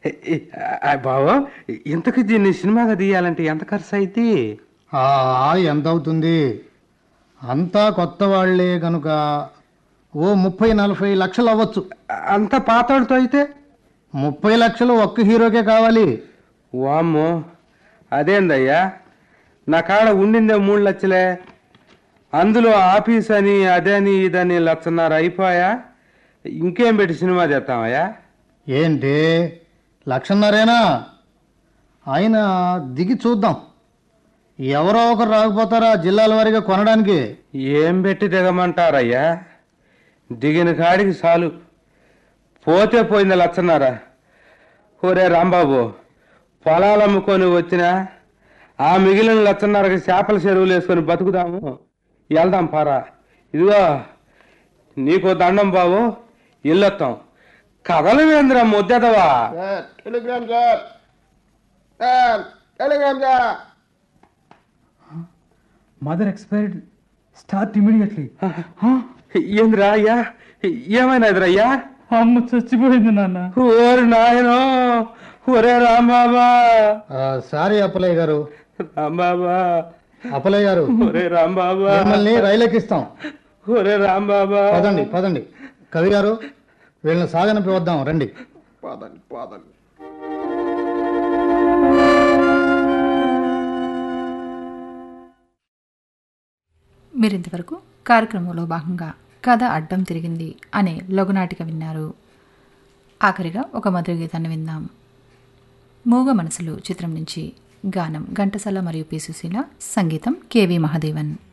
బావో ఇంతకు దీన్ని సినిమాగా తీయాలంటే ఎంత ఖర్చు అయితే ఆ, ఎంత అవుతుంది అంతా కొత్త వాళ్ళే కనుక ఓ ముప్పై నలభై లక్షలు అవ్వచ్చు అంత పాతోడితో అయితే ముప్పై లక్షలు ఒక్క హీరోకే కావాలి వామ్మో అదేందయ్యా నా కాడ ఉండిందే మూడు లక్షలే అందులో ఆఫీస్ అని అదని ఇదని లచ్చన్నర అయిపోయా ఇంకేం పెట్టి సినిమా చేస్తామయ్యా ఏంటి లక్షన్నరేనా ఆయన దిగి చూద్దాం ఎవరో ఒకరు రాకపోతారా జిల్లాల వారీగా కొనడానికి ఏం పెట్టి దిగమంటారయ్యా దిగిన కాడికి చాలు పోతే పోయింది లచ్చన్నారా ఒరే రాంబాబు పొలాలు అమ్ముకొని వచ్చినా ఆ మిగిలిన లచ్చన్నరకి చేపల చెరువులు వేసుకొని బతుకుదాము వెళ్దాం పారా ఇదిగో నీకు దండం బాబు ఇల్లొత్తాం కథలు వేంద్రా ముద్దెదవా telegram sir sir telegram sir mother expired start immediately ఏందిరా అయ్యా ఏమైనాదిరా అయ్యా అమ్మ చచ్చిపోయింది నాన్న ఓరి నాయనో ఒరే రాంబాబా ఆ, సారీ అప్పలయ్య గారు రాంబాబా అప్పలయ్య గారు ఒరే రాంబాబా మిమ్మల్ని రైలెక్కిస్తాం ఒరే రాంబాబా పదండి పదండి కవి గారు వీళ్ళని సాగనంపి వద్దాం రండి పదండి పదండి మీరింతవరకు కార్యక్రమంలో భాగంగా కథ అడ్డం తిరిగింది అనే లఘునాటిక విన్నారు ఆఖరిగా ఒక మధుర గీతాన్ని విందాం మూగ మనసులు చిత్రం నుంచి గానం ఘంటసాల మరియు పి సుశీల సంగీతం కెవి మహాదేవన్